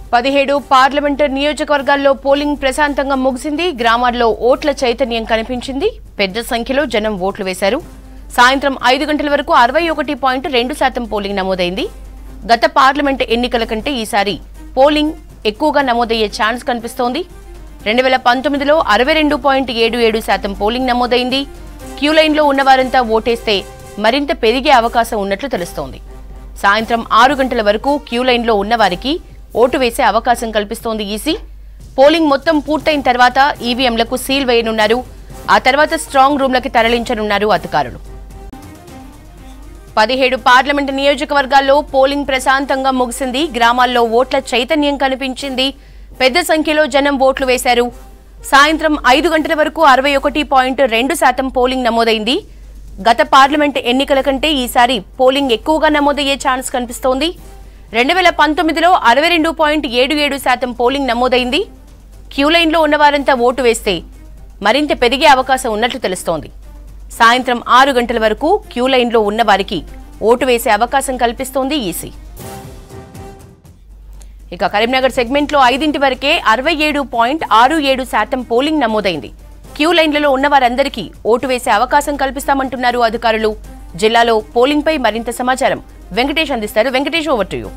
పదిహేడు పార్లమెంటు నియోజకవర్గాల్లో పోలింగ్ ప్రశాంతంగా ముగిసింది గ్రామాల్లో ఓట్ల చైతన్యం కనిపించింది పెద్ద సంఖ్యలో జనం ఓట్లు వేశారు సాయంత్రం ఐదు గంటల వరకు అరవై ఒకటి పాయింట్ రెండు శాతం పోలింగ్ నమోదైంది గత పార్లమెంటు ఎన్నికల కంటే ఈసారి పోలింగ్ ఎక్కువగా నమోదయ్యే ఛాన్స్ కనిపిస్తోంది రెండు వేల పంతొమ్మిదిలో అరవై రెండు పాయింట్ ఏడు ఏడు శాతం పోలింగ్ నమోదైంది క్యూ లైన్లో ఉన్నవారంతా ఓటేస్తే మరింత పెరిగే అవకాశం ఉన్నట్లు తెలుస్తోంది సాయంత్రం ఆరు గంటల వరకు క్యూ లైన్లో ఉన్నవారికి ఓటు వేసే అవకాశం కల్పిస్తోంది ఈసీ పోలింగ్ మొత్తం పూర్తయిన తర్వాత ఈవీఎంలకు సీల్ వేయనున్నారు ఆ తర్వాత స్ట్రాంగ్ రూమ్లకి తరలించనున్నారు అధికారులు పదిహేడు పార్లమెంటు నియోజకవర్గాల్లో పోలింగ్ ప్రశాంతంగా ముగిసింది గ్రామాల్లో ఓట్ల చైతన్యం కనిపించింది పెద్ద సంఖ్యలో జనం ఓట్లు వేశారు సాయంత్రం ఐదు గంటల వరకు అరవై ఒకటి పాయింట్ రెండు శాతం పోలింగ్ నమోదైంది గత పార్లమెంటు ఎన్నికల కంటే ఈసారి పోలింగ్ ఎక్కువగా నమోదయ్యే ఛాన్స్ కనిపిస్తోంది రెండు వేల పంతొమ్మిదిలో అరవై రెండు పాయింట్ ఏడు ఏడు శాతం పోలింగ్ నమోదైంది క్యూ లైన్లో ఉన్నవారంతా ఓటు వేస్తే మరింత పెరిగే అవకాశం ఉన్నట్లు తెలుస్తోంది సాయంత్రం ఆరు గంటల వరకు క్యూ లైన్లో ఉన్న వారికి ఓటు వేసే అవకాశం కల్పిస్తోంది ఈసీ ఇక కరీంనగర్ సెగ్మెంట్లో ఐదింటి వరకే అరవై ఏడు పాయింట్ ఆరు ఏడు శాతం పోలింగ్ నమోదైంది క్యూ లైన్లలో ఉన్న వారందరికీ ఓటు వేసే అవకాశం కల్పిస్తామంటున్నారు అధికారులు జిల్లాలో పోలింగ్పై మరింత సమాచారం వెంకటేష్ అందిస్తారు Venkatesh over to you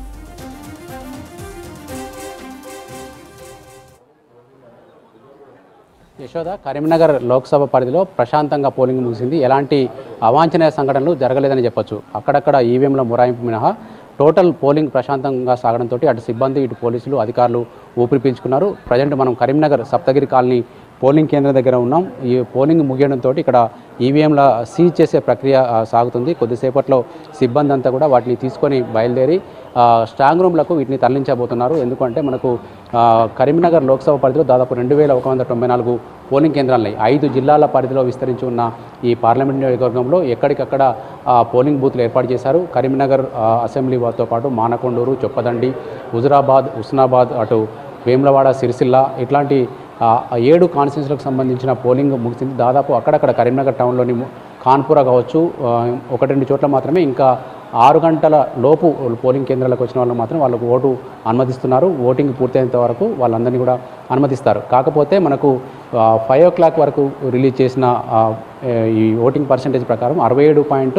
Yashoda Karimnagar Lok Sabha పరిధిలో ప్రశాంతంగా పోలింగ్ ముగిసింది ఎలాంటి అవాంఛనీయ సంఘటనలు జరగలేదని చెప్పొచ్చు అక్కడక్కడ ఈవీఎంల మొరాయింపు మినహా టోటల్ పోలింగ్ ప్రశాంతంగా సాగడంతో అటు సిబ్బంది ఇటు పోలీసులు అధికారులు ఊపిరి పీల్చుకున్నారు ప్రజెంట్ మనం కరీంనగర్ సప్తగిరి కాలనీ పోలింగ్ కేంద్రం దగ్గర ఉన్నాం ఈ పోలింగ్ ముగియడంతో ఇక్కడ ఈవీఎంల సీజ్ చేసే ప్రక్రియ ఆ, సాగుతుంది కొద్దిసేపట్లో సిబ్బంది అంతా కూడా వాటిని తీసుకొని బయలుదేరి ఆ, స్ట్రాంగ్ రూమ్లకు వీటిని తరలించబోతున్నారు ఎందుకంటే మనకు ఆ, కరీంనగర్ లోక్సభ పరిధిలో దాదాపు రెండు వేల ఒక వంద తొంభై నాలుగు పోలింగ్ కేంద్రాలున్నాయి ఐదు జిల్లాల పరిధిలో విస్తరించి ఉన్న ఈ పార్లమెంట్ నియోజకవర్గంలో ఎక్కడికక్కడ ఆ, పోలింగ్ బూత్లు ఏర్పాటు చేశారు కరీంనగర్ ఆ, అసెంబ్లీ వారితో పాటు మానకొండూరు చొప్పదండి హుజురాబాద్ హుస్నాబాద్ అటు వేములవాడ సిరిసిల్ల ఇట్లాంటి ఆ, ఆ ఏడు కాన్స్టిట్యూన్సీలకు సంబంధించిన పోలింగ్ ముగిసింది దాదాపు అక్కడక్కడ కరీంనగర్ టౌన్లోని ము- కాన్పుర కావచ్చు ఆ, ఒకటి రెండు చోట్ల మాత్రమే ఇంకా ఆరు గంటల లోపు పోలింగ్ కేంద్రాలకు వచ్చిన వాళ్ళు మాత్రం వాళ్ళకు ఓటు అనుమతిస్తున్నారు ఓటింగ్ పూర్తయినంత వరకు వాళ్ళందరినీ కూడా అనుమతిస్తారు కాకపోతే మనకు ఫైవ్ ఓ క్లాక్ వరకు రిలీజ్ చేసిన ఆ, ఈ ఓటింగ్ పర్సంటేజ్ ప్రకారం అరవై ఏడు పాయింట్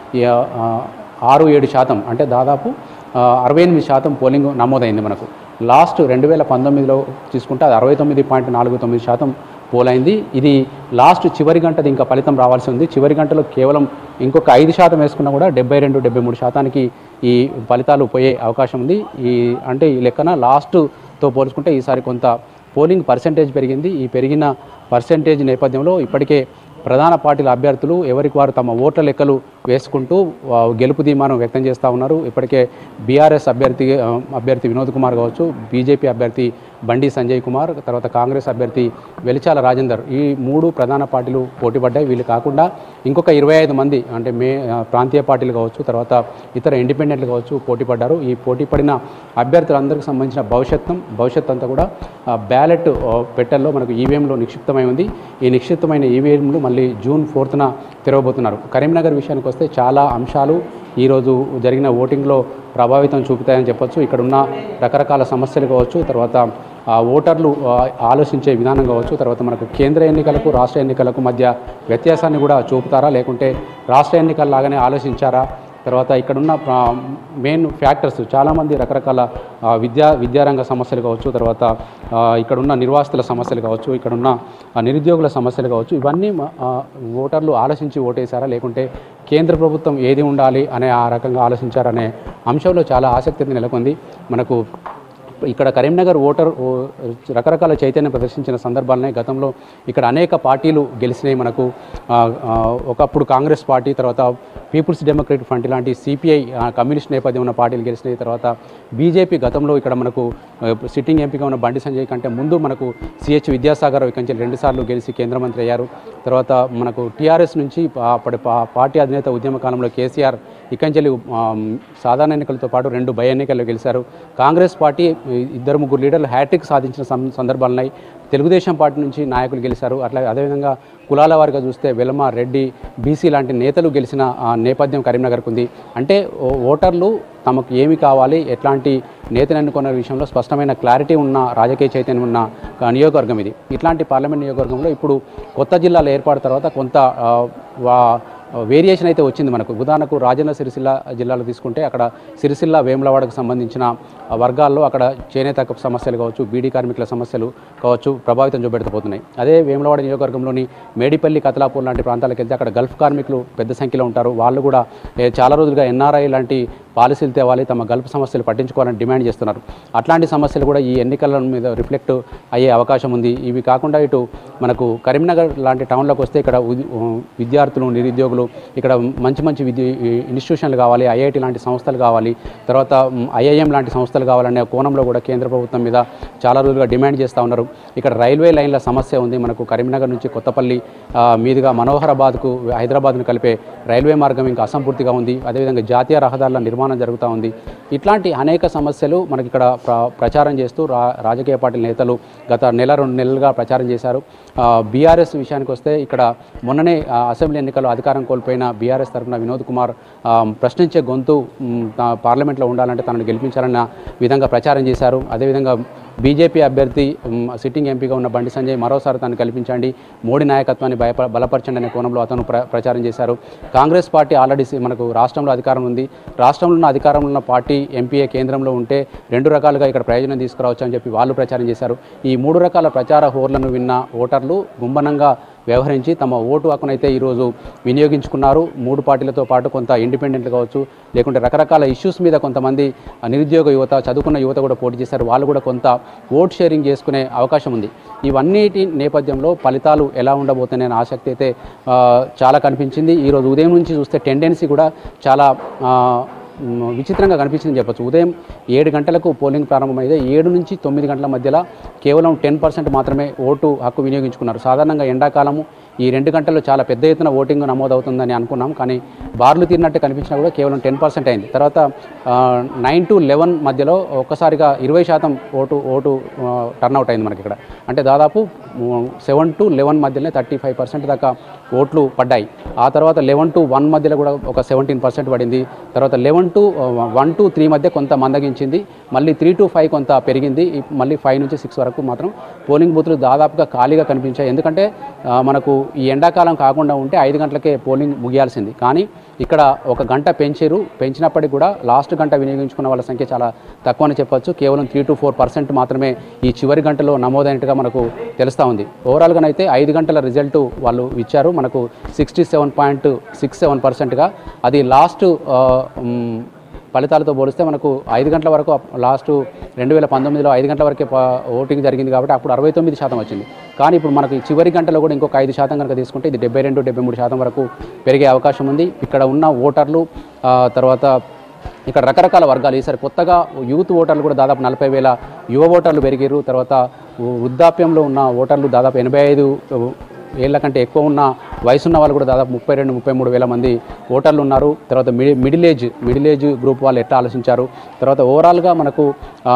ఆరు ఏడు శాతం అంటే దాదాపు ఆ, అరవై ఎనిమిది శాతం పోలింగ్ నమోదైంది మనకు లాస్ట్ రెండు వేల పంతొమ్మిదిలో తీసుకుంటే అది అరవై తొమ్మిది పాయింట్ నాలుగు తొమ్మిది శాతం పోలైంది ఇది లాస్ట్ చివరి గంటది ఇంకా ఫలితం రావాల్సి ఉంది చివరి గంటలో కేవలం ఇంకొక ఐదు శాతం వేసుకున్నా కూడా డెబ్బై రెండు డెబ్బై మూడు శాతానికి ఈ ఫలితాలు పోయే అవకాశం ఉంది ఈ అంటే ఈ లెక్కన లాస్ట్తో పోల్చుకుంటే ఈసారి కొంత పోలింగ్ పర్సంటేజ్ పెరిగింది ఈ పెరిగిన పర్సంటేజ్ నేపథ్యంలో ఇప్పటికే ప్రధాన పార్టీల అభ్యర్థులు ఎవరికి వారు తమ ఓట్ల లెక్కలు వేసుకుంటూ ఆ, గెలుపు ధీమానం వ్యక్తం చేస్తూ ఉన్నారు ఇప్పటికే బీఆర్ఎస్ అభ్యర్థి ఆ, అభ్యర్థి వినోద్ కుమార్ కావచ్చు బీజేపీ అభ్యర్థి బండి సంజయ్ కుమార్ తర్వాత కాంగ్రెస్ అభ్యర్థి వెలిచాల రాజేందర్ ఈ మూడు ప్రధాన పార్టీలు పోటీ పడ్డాయి వీళ్ళు కాకుండా ఇంకొక ఇరవై ఐదు మంది అంటే మే ఆ, ప్రాంతీయ పార్టీలు కావచ్చు తర్వాత ఇతర ఇండిపెండెంట్లు కావచ్చు పోటీ పడ్డారు ఈ పోటీ పడిన అభ్యర్థులందరికీ సంబంధించిన భవిష్యత్తు భవిష్యత్తు అంతా కూడా బ్యాలెట్ పెట్టెల్లో మనకు ఈవీఎంలో నిక్షిప్తమై ఉంది ఈ నిక్షిప్తమైన ఈవీఎంలు మళ్ళీ జూన్ ఫోర్త్న తెరవబోతున్నారు కరీంనగర్ విషయానికి వస్తే చాలా అంశాలు ఈరోజు జరిగిన ఓటింగ్లో ప్రభావితం చూపుతాయని చెప్పొచ్చు ఇక్కడ ఉన్న రకరకాల సమస్యలు కావచ్చు తర్వాత ఆ, ఓటర్లు ఆ, ఆలోచించే విధానం కావచ్చు తర్వాత మనకు కేంద్ర ఎన్నికలకు రాష్ట్ర ఎన్నికలకు మధ్య వ్యత్యాసాన్ని కూడా చూపుతారా లేకుంటే రాష్ట్ర ఎన్నికల లాగానే ఆలోచించారా తర్వాత ఇక్కడున్న మెయిన్ ఫ్యాక్టర్స్ చాలామంది రకరకాల ఆ, విద్యా విద్యారంగ సమస్యలు కావచ్చు తర్వాత ఆ, ఇక్కడున్న నిర్వాసితుల సమస్యలు కావచ్చు ఇక్కడున్న ఆ, నిరుద్యోగుల సమస్యలు కావచ్చు ఇవన్నీ మ- ఆ, ఓటర్లు ఆలోచించి ఓటేశారా లేకుంటే కేంద్ర ప్రభుత్వం ఏది ఉండాలి అనే ఆ రకంగా ఆలోచించారనే అంశంలో చాలా ఆసక్తి నెలకొంది మనకు ఇక్కడ కరీంనగర్ ఓటర్ ఓ రకరకాల చైతన్యం ప్రదర్శించిన సందర్భాలనే గతంలో ఇక్కడ అనేక పార్టీలు గెలిచినాయి మనకు ఆ, ఆ, ఒకప్పుడు కాంగ్రెస్ పార్టీ తర్వాత పీపుల్స్ డెమోక్రటిక్ ఫ్రంట్ ఇలాంటి సిపిఐ కమ్యూనిస్ట్ నేపథ్యం ఉన్న పార్టీలు గెలిచినాయి తర్వాత బీజేపీ గతంలో ఇక్కడ మనకు ఆ, సిట్టింగ్ ఎంపీగా ఉన్న బండి సంజయ్ కంటే ముందు మనకు సిహెచ్ విద్యాసాగర్ ఇక్కడి నుంచి రెండుసార్లు గెలిచి కేంద్ర మంత్రి అయ్యారు తర్వాత మనకు టీఆర్ఎస్ నుంచి పా- అప్పటి పా- పార్టీ అధినేత ఉద్యమ కాలంలో కేసీఆర్ ఇక్కడి నుంచి సాధారణ ఎన్నికలతో పాటు రెండు భయ ఎన్నికల్లో గెలిచారు కాంగ్రెస్ పార్టీ ఈ ఇద్దరు ముగ్గురు లీడర్లు హ్యాట్రిక్ సాధించిన సం- సందర్భాలున్నాయి తెలుగుదేశం పార్టీ నుంచి నాయకులు గెలిచారు అట్లా అదేవిధంగా కులాల వారిగా చూస్తే వెలమ రెడ్డి బీసీ లాంటి నేతలు గెలిచిన ఆ, నేపథ్యం కరీంనగర్కు ఉంది అంటే ఓ- ఓటర్లు తమకు ఏమి కావాలి ఎట్లాంటి నేతను ఎన్నుకున్న విషయంలో స్పష్టమైన క్లారిటీ ఉన్న రాజకీయ చైతన్యం ఉన్న ఆ, నియోజకవర్గం ఇది ఇట్లాంటి పార్లమెంట్ నియోజకవర్గంలో ఇప్పుడు కొత్త జిల్లాల ఏర్పాటు తర్వాత కొంత ఆ, వా- వేరియేషన్ అయితే వచ్చింది మనకు ఉదాహరణకు రాజన్న సిరిసిల్ల జిల్లాలో తీసుకుంటే అక్కడ సిరిసిల్ల వేములవాడకు సంబంధించిన ఆ వర్గాల్లో అక్కడ చేనేత సమస్యలు కావచ్చు బీడీ కార్మికుల సమస్యలు కావచ్చు ప్రభావితం చూపెడతపోతున్నాయి అదే వేములవాడ నియోజకవర్గంలోని మేడిపల్లి కతలాపూర్ లాంటి ప్రాంతాలకు వెళ్తే అక్కడ గల్ఫ్ కార్మికులు పెద్ద సంఖ్యలో ఉంటారు వాళ్ళు కూడా ఏ, చాలా రోజులుగా ఎన్ఆర్ఐ లాంటి పాలసీలు తేవాలి తమ గల్ఫ్ సమస్యలు పట్టించుకోవాలని డిమాండ్ చేస్తున్నారు అట్లాంటి సమస్యలు కూడా ఈ ఎన్నికల మీద రిఫ్లెక్ట్ అయ్యే అవకాశం ఉంది ఇవి కాకుండా ఇటు మనకు కరీంనగర్ లాంటి టౌన్లోకి వస్తే ఇక్కడ ఉది- విద్యార్థులు నిరుద్యోగులు ఇక్కడ మంచి మంచి విద్య ఇన్స్టిట్యూషన్లు కావాలి ఐఐటి లాంటి సంస్థలు కావాలి తర్వాత ఐఐఎం లాంటి సంస్థలు కావాలనే కోణంలో కూడా కేంద్ర ప్రభుత్వం మీద చాలా రోజులుగా డిమాండ్ చేస్తూ ఉన్నారు ఇక్కడ రైల్వే లైన్ల సమస్య ఉంది మనకు కరీంనగర్ నుంచి కొత్తపల్లి ఆ, మీదుగా మనోహరాబాద్కు హైదరాబాద్ను కలిపే రైల్వే మార్గం ఇంకా అసంపూర్తిగా ఉంది అదేవిధంగా జాతీయ రహదారుల నిర్మాణం జరుగుతూ ఉంది ఇట్లాంటి అనేక సమస్యలు మనకి ఇక్కడ ప్ర ప్రచారం చేస్తూ రా రాజకీయ పార్టీల నేతలు గత నెల రెండు నెలలుగా ప్రచారం చేశారు బీఆర్ఎస్ విషయానికి వస్తే ఇక్కడ మొన్ననే ఆ, అసెంబ్లీ ఎన్నికల్లో అధికారం కోల్పోయిన బీఆర్ఎస్ తరఫున వినోద్ కుమార్ ఆ, ప్రశ్నించే గొంతు మ్, తా- పార్లమెంట్లో ఉండాలంటే తనను గెలిపించాలన్న విధంగా ప్రచారం చేశారు అదేవిధంగా బీజేపీ అభ్యర్థి మ్, సిట్టింగ్ ఎంపీగా ఉన్న బండి సంజయ్ మరోసారి తను కల్పించండి మోడీ నాయకత్వాన్ని భయప బలపరచండి అనే కోణంలో అతను ప్ర ప్రచారం చేశారు కాంగ్రెస్ పార్టీ ఆల్రెడీ సి- మనకు రాష్ట్రంలో అధికారం ఉంది రాష్ట్రంలో ఉన్న అధికారంలో ఉన్న పార్టీ ఎంపీఏ కేంద్రంలో ఉంటే రెండు రకాలుగా ఇక్కడ ప్రయోజనం తీసుకురావచ్చు అని చెప్పి వాళ్ళు ప్రచారం చేశారు ఈ మూడు రకాల ప్రచార హోర్లను విన్న ఓటర్లు గుంబనంగా వ్యవహరించి తమ ఓటు హక్కునైతే ఈరోజు వినియోగించుకున్నారు మూడు పార్టీలతో పాటు కొంత ఇండిపెండెంట్లు కావచ్చు లేకుంటే రకరకాల ఇష్యూస్ మీద కొంతమంది ఆ, నిరుద్యోగ యువత చదువుకున్న యువత కూడా పోటీ చేశారు వాళ్ళు కూడా కొంత ఓట్ షేరింగ్ చేసుకునే అవకాశం ఉంది ఇవన్నిటి నేపథ్యంలో ఫలితాలు ఎలా ఉండబోతున్నాయనే ఆసక్తి అయితే ఆ, చాలా కనిపించింది ఈరోజు ఉదయం నుంచి చూస్తే టెండెన్సీ కూడా చాలా ఆ, మ్, విచిత్రంగా కనిపించింది చెప్పొచ్చు ఉదయం ఏడు గంటలకు పోలింగ్ ప్రారంభమైతే ఏడు నుంచి తొమ్మిది గంటల మధ్యలో కేవలం టెన్ పర్సెంట్ మాత్రమే ఓటు హక్కు వినియోగించుకున్నారు సాధారణంగా ఎండాకాలము ఈ రెండు గంటల్లో చాలా పెద్ద ఎత్తున ఓటింగ్ నమోదవుతుందని అనుకున్నాం కానీ బార్లు తీరినట్టు కనిపించినా కూడా కేవలం టెన్ పర్సెంట్ అయింది తర్వాత నైన్ టు లెవెన్ మధ్యలో ఒక్కసారిగా ఇరవై శాతం ఓటు ఓటు టర్న్అవుట్ అయింది మనకి ఇక్కడ అంటే దాదాపు సెవెన్ టు లెవెన్ మధ్యలోనే థర్టీ ఫైవ్ పర్సెంట్ దాకా ఓట్లు పడ్డాయి ఆ తర్వాత లెవెన్ టు వన్ మధ్యలో కూడా ఒక సెవెంటీన్ పర్సెంట్ పడింది తర్వాత eleven to one to three మధ్య కొంత మందగించింది మళ్ళీ త్రీ టు ఫైవ్ కొంత పెరిగింది ఈ- మళ్ళీ ఫైవ్ నుంచి సిక్స్ వరకు మాత్రం పోలింగ్ బూత్లు దాదాపుగా ఖాళీగా కనిపించాయి ఎందుకంటే ఆ, మనకు ఈ ఎండాకాలం కాకుండా ఉంటే ఐదు గంటలకే పోలింగ్ ముగియాల్సింది కానీ ఇక్కడ ఒక గంట పెంచారు పెంచినప్పటికీ కూడా లాస్ట్ గంట వినియోగించుకున్న వాళ్ళ సంఖ్య చాలా తక్కువ అని చెప్పొచ్చు కేవలం త్రీ టు ఫోర్ పర్సెంట్ మాత్రమే ఈ చివరి గంటలో నమోదైనట్టుగా మనకు తెలుస్తూ ఉంది ఓవరాల్గానైతే ఐదు గంటల రిజల్ట్ వాళ్ళు ఇచ్చారు మనకు sixty seven point six seven పర్సెంట్గా అది లాస్ట్ ఆ, మ్, ఫలితాలతో పోలిస్తే మనకు ఐదు గంటల వరకు అప్- లాస్ట్ రెండు వేల పంతొమ్మిదిలో ఐదు గంటల వరకే ప- ఓటింగ్ జరిగింది కాబట్టి అప్పుడు అరవై తొమ్మిది శాతం వచ్చింది కానీ ఇప్పుడు మనకు ఈ చివరి గంటలో కూడా ఇంకొక ఐదు శాతం కనుక తీసుకుంటే ఇది డెబ్బై రెండు డెబ్బై మూడు శాతం వరకు పెరిగే అవకాశం ఉంది ఇక్కడ ఉన్న ఓటర్లు ఆ, తర్వాత ఇక్కడ రకరకాల వర్గాలు ఈసారి కొత్తగా యూత్ ఓటర్లు కూడా దాదాపు నలభై వేల యువ ఓటర్లు పెరిగారు తర్వాత వృద్ధాప్యంలో ఉన్న ఓటర్లు దాదాపు ఎనభై ఐదు ఏళ్ళ కంటే ఎక్కువ ఉన్న వయసున్న వాళ్ళు కూడా దాదాపు ముప్పై రెండు ముప్పై మూడు వేల మంది ఓటర్లు ఉన్నారు తర్వాత mid middle age middle age group వాళ్ళు ఎట్లా ఆలోచించారు తర్వాత ఓవరాల్గా మనకు ఆ,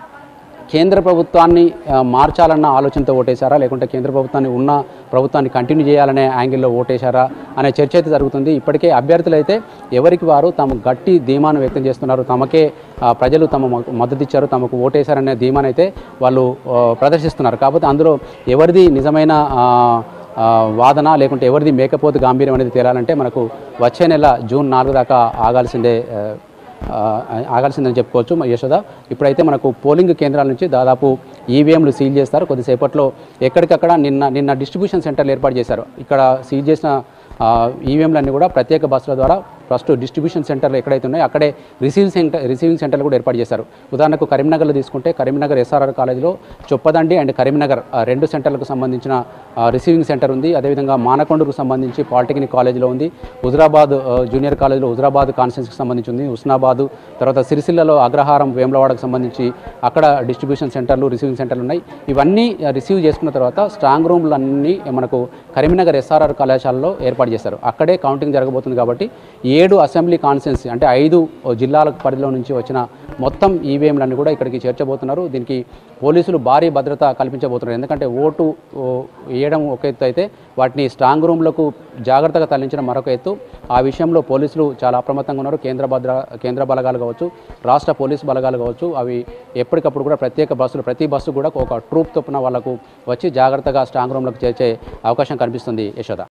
కేంద్ర ప్రభుత్వాన్ని ఆ, మార్చాలన్న ఆలోచనతో ఓటేశారా లేకుంటే కేంద్ర ప్రభుత్వాన్ని ఉన్న ప్రభుత్వాన్ని కంటిన్యూ చేయాలనే యాంగిల్లో ఓటేశారా అనే చర్చ అయితే జరుగుతుంది ఇప్పటికే అభ్యర్థులు అయితే ఎవరికి వారు తమ గట్టి ధీమాను వ్యక్తం చేస్తున్నారు తమకే ఆ, ప్రజలు తమ మ- మద్దతు ఇచ్చారు తమకు ఓటేశారనే ధీమాను అయితే వాళ్ళు ఆ, ప్రదర్శిస్తున్నారు కాకపోతే అందులో ఎవరిది నిజమైన ఆ, ఆ, వాదన లేకుంటే ఎవరిది మేకపోతు గాంభీర్యం అనేది తేలాలంటే మనకు వచ్చే నెల జూన్ నాలుగు దాకా ఆగాల్సిందే ఆ, ఆ, ఆగాల్సిందని చెప్పుకోవచ్చు మరి యశోద ఇప్పుడైతే మనకు పోలింగ్ కేంద్రాల నుంచి దాదాపు ఈవీఎంలు సీల్ చేస్తారు కొద్దిసేపట్లో ఎక్కడికక్కడ నిన్న నిన్న డిస్ట్రిబ్యూషన్ సెంటర్లు ఏర్పాటు చేశారు ఇక్కడ సీల్ చేసిన ఈవీఎంలన్నీ కూడా ప్రత్యేక బస్సుల ద్వారా ఫస్ట్ డిస్ట్రిబ్యూషన్ సెంటర్లు ఎక్కడైతే ఉన్నాయో అక్కడే రిసీవింగ్ సెంటర్ రిసీవింగ్ సెంటర్లు కూడా ఏర్పాటు చేశారు ఉదాహరణకు కరీంనగర్లో తీసుకుంటే కరీంనగర్ ఎస్ఆర్ఆర్ కాలేజీలో చొప్పదండి అండ్ కరీంనగర్ ఆ, రెండు సెంటర్లకు సంబంధించిన ఆ, రిసీవింగ్ సెంటర్ ఉంది అదేవిధంగా మానకొండకు సంబంధించి పాలిటెక్నిక్ కాలేజీలో ఉంది హుజరాబాద్ ఆ, జూనియర్ కాలేజీలో హుజరాబాద్ కాన్స్టిట్యూన్సీకి సంబంధించి ఉంది హుస్నాబాద్ తర్వాత సిరిసిల్లలో అగ్రహారం వేములవాడకు సంబంధించి అక్కడ డిస్ట్రిబ్యూషన్ సెంటర్లు రిసీవింగ్ సెంటర్లు ఉన్నాయి ఇవన్నీ ఆ, రిసీవ్ చేసుకున్న తర్వాత స్ట్రాంగ్ రూమ్లు అన్నీ మనకు కరీంనగర్ ఎస్ఆర్ఆర్ కళాశాలలో ఏర్పాటు చేశారు అక్కడే కౌంటింగ్ జరగబోతుంది కాబట్టి ఏడు అసెంబ్లీ కాన్స్టిట్యున్సీ అంటే ఐదు జిల్లాల పరిధిలో నుంచి వచ్చిన మొత్తం ఈవీఎంలన్నీ కూడా ఇక్కడికి చేర్చబోతున్నారు దీనికి పోలీసులు భారీ భద్రత కల్పించబోతున్నారు ఎందుకంటే ఓటు ఓ, వేయడం ఒక ఎత్తు అయితే వాటిని స్ట్రాంగ్ రూమ్లకు జాగ్రత్తగా తరలించడం మరొక ఎత్తు ఆ విషయంలో పోలీసులు చాలా అప్రమత్తంగా ఉన్నారు కేంద్ర భద్ర కేంద్ర బలగాలు కావచ్చు రాష్ట్ర పోలీసు బలగాలు కావచ్చు అవి ఎప్పటికప్పుడు కూడా ప్రత్యేక బస్సులు ప్రతి బస్సు కూడా ఒక ట్రూప్ చొప్పున వాళ్ళకు వచ్చి జాగ్రత్తగా స్ట్రాంగ్ రూమ్లకు చేర్చే అవకాశం కనిపిస్తుంది యశోద